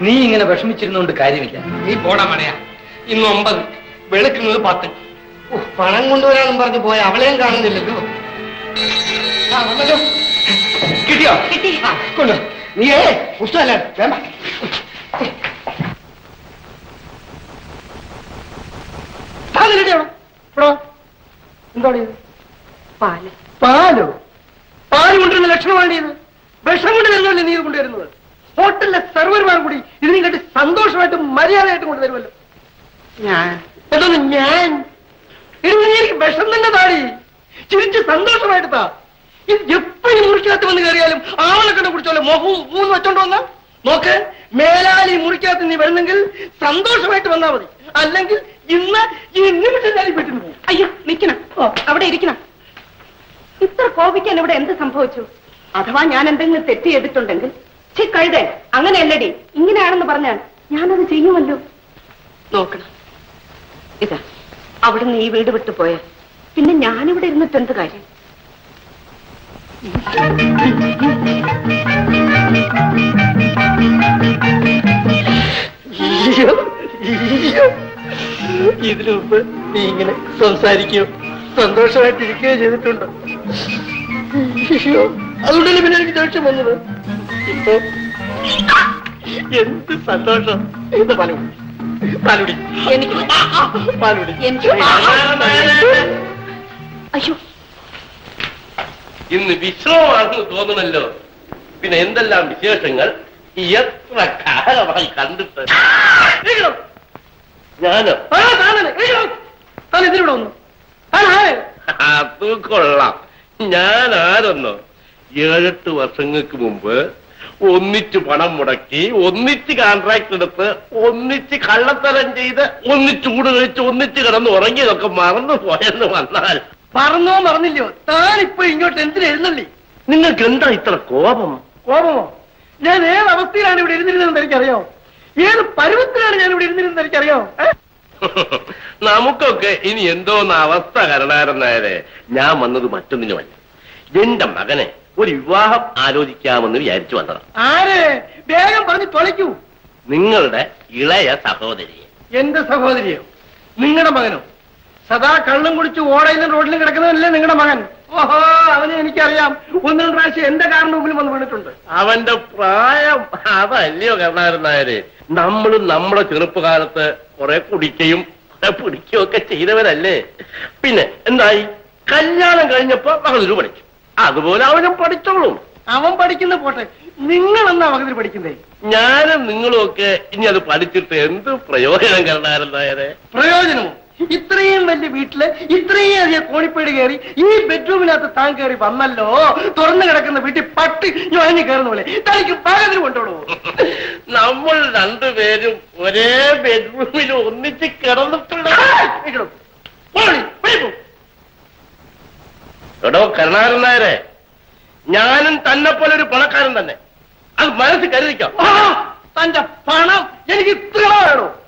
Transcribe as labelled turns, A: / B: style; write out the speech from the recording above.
A: നീ ഇങ്ങനെ വിഷമിച്ചിരുന്നോണ്ട് കാര്യമില്ല
B: നീ പോടാ മണയാ ഇന്ന് ഒമ്പത് വെളുക്കുന്നത് പത്ത് ഓ, പണം കൊണ്ടുവരാനും പറഞ്ഞ് പോയ അവളെയും കാണുന്നില്ലല്ലോ ആ, വന്നല്ലോ. കിട്ടിയോ
C: കിട്ടി
B: ആ, കൊണ്ടു നീയേ പുസ്തകല്ലേ വേണ്ട സാധനം ഇവിടെ എന്താണ് ഇത്
C: പാല്
B: പാലോ പാല് കൊണ്ടുവരുന്ന ലക്ഷണമാണ് ഇത് വിഷം കൊണ്ട് വരുന്നല്ലേ നീ ഇത് കൊണ്ടുവരുന്നത് ഹോട്ടലിലെ സെർവർമാർ കൂടി ഇതിനും കണ്ടി സന്തോഷമായിട്ടും മര്യാദയായിട്ടും കൊണ്ടുവരുമല്ലോ
C: ഞാൻ
B: എന്തോന്ന് ഞാൻ ഇത് നീ എനിക്ക് വിഷം തന്നെ താടി ചിരിച്ച് സന്തോഷമായിട്ട് താ ഇത് എപ്പോഴും മുറിക്കകത്ത് വന്ന് കയറിയാലും ആളെ കണ്ട് കുടിച്ചോലെ മുഖവും മൂന്ന് വെച്ചോണ്ട് വന്ന നോക്ക് മേലാലി മുറിക്കകത്ത് നീ വരുന്നെങ്കിൽ സന്തോഷമായിട്ട് വന്നാ മതി അല്ലെങ്കിൽ ഇന്ന് ഈ നിമിഷം ഞാൻ ഈ വീട്ടിൽ നിന്ന് പോകും
C: അയ്യോ നിക്കണം അവിടെ ഇരിക്കണം ഇത്ര കോപിക്കാൻ ഇവിടെ എന്ത് സംഭവിച്ചു അഥവാ ഞാൻ എന്തെങ്കിലും തെറ്റ് ചെയ്തിട്ടുണ്ടെങ്കിൽ ചി കഴുതേ അങ്ങനെയല്ലടി ഇങ്ങനെയാണെന്ന് പറഞ്ഞാൽ ഞാനത് ചെയ്യുമല്ലോ നോക്കണം ഇതാ അവിടുന്ന് ഈ വീട് വിട്ടു പോയ പിന്നെ ഞാനിവിടെ ഇരുന്നിട്ട് എന്ത് കാര്യം
B: അയ്യോ, അയ്യോ. ഇതിനു മുമ്പ് നീ ഇങ്ങനെ സംസാരിക്കുകയോ സന്തോഷമായിട്ടിരിക്കുകയോ ചെയ്തിട്ടുണ്ടോ അയ്യോ അതുകൊണ്ടല്ലേ പിന്നെ എനിക്ക് ദേഷ്യം വന്നത് ഇപ്പൊ എന്ത് സന്തോഷം എന്ത് പാലുടി പാലുടി
C: എനിക്ക്
B: പാലുടി
C: എനിക്ക് അയ്യോ
D: ഇന്ന് വിശ്രമമാണെന്ന് തോന്നുമല്ലോ പിന്നെ എന്തെല്ലാം വിശേഷങ്ങൾ എത്ര കാലമായി കണ്ടിട്ട്
B: എഴുതണം.
D: ഞാനോ
B: ആ, താനല്ലേ? എഴുതണം. താൻ എന്തിനിവിടെ വന്നു താൻ ആര്
D: അത് കൊള്ളാം ഞാൻ ആരെന്നോ ഏഴെട്ട് വർഷങ്ങൾക്ക് മുമ്പ് ഒന്നിച്ച് പണം മുടക്കി ഒന്നിച്ച് കോൺട്രാക്ട് എടുത്ത് ഒന്നിച്ച് കള്ളത്തരം ചെയ്ത് ഒന്നിച്ച് ചൂട് കഴിച്ച് ഒന്നിച്ച് കിടന്ന് ഉറങ്ങിയതൊക്കെ മറന്നു പോയെന്ന് വന്നാൽ
B: മറന്നോ മറന്നില്ലയോ താൻ ഇപ്പൊ ഇങ്ങോട്ട് എന്തിനു എഴുന്നള്ളി
D: നിങ്ങൾക്ക് എന്താ ഇത്ര കോപം
B: കോപമോ ഞാൻ ഏത് അവസ്ഥയിലാണ് ഇവിടെ ഇരുന്നിരുന്നതെന്ന് എനിക്കറിയോ ഏത് പരുവത്തിലാണ് ഞാൻ ഇവിടെ ഇരുന്നിരുന്നത് എനിക്കറിയോ ഏ?
D: നമുക്കൊക്കെ ഇനി എന്തോന്ന് അവസ്ഥ കരുണാരനായരെ ഞാൻ വന്നത് മറ്റൊന്നിനുമല്ല എന്റെ മകനെ ഒരു വിവാഹം ആലോചിക്കാമെന്ന് വിചാരിച്ചു വന്നതാ
B: ആര് വേഗം പറഞ്ഞ് തൊലയ്ക്കൂ
D: നിങ്ങളുടെ ഇളയ സഹോദരിയെ
B: എന്റെ സഹോദരിയോ നിങ്ങളുടെ മകനോ സദാ കള്ളും കുടിച്ച് ഓടയിലും റോഡിലും കിടക്കുന്നതല്ലേ നിങ്ങളുടെ മകൻ ഓഹോ അവനെ എനിക്കറിയാം ഒന്ന് രണ്ട് പ്രാവശ്യം എന്റെ കാറിന് മുമ്പിൽ വന്ന് വീണിട്ടുണ്ട്
D: അവന്റെ പ്രായം അതല്ലയോ കരുണാരനായര് നമ്മളും നമ്മുടെ ചെറുപ്പകാലത്ത് കുറെ കുടിക്കുകയും കുറെ പിടിക്കുകയും ഒക്കെ ചെയ്തവരല്ലേ പിന്നെ എന്തായി കല്യാണം കഴിഞ്ഞപ്പോ മകളൊരു പഠിച്ചു അതുപോലെ അവനും പഠിച്ചോളും
B: അവൻ പഠിക്കുന്ന പോട്ടെ നിങ്ങൾ എന്നാ മകതിൽ പഠിക്കുന്നേ
D: ഞാനും നിങ്ങളും ഒക്കെ ഇനി അത് പഠിച്ചിട്ട് എന്ത് പ്രയോജനം കരുണാരനായരെ
B: പ്രയോജനമോ ഇത്രയും വലിയ വീട്ടില് ഇത്രയും അധികം കോണിപ്പേട് കയറി ഈ ബെഡ്റൂമിനകത്ത് താൻ കയറി വന്നല്ലോ തുറന്നു കിടക്കുന്ന വീട്ടിൽ പട്ടി ഞൊഴഞ്ഞു കയറുന്ന പോലെ തനിക്ക് പാകത്തിന് കൊണ്ടോളൂ
D: നമ്മൾ രണ്ടുപേരും ഒരേ ബെഡ്റൂമിൽ ഒന്നിച്ച് കിടന്നിട്ടുള്ള എടോ കരുണാരനായരെ ഞാനും തന്നെ പോലെ ഒരു പണക്കാരൻ തന്നെ അത് മനസ്സിൽ കരുതിക്കാം
B: തന്റെ പണം എനിക്ക് ഇത്ര വേണോ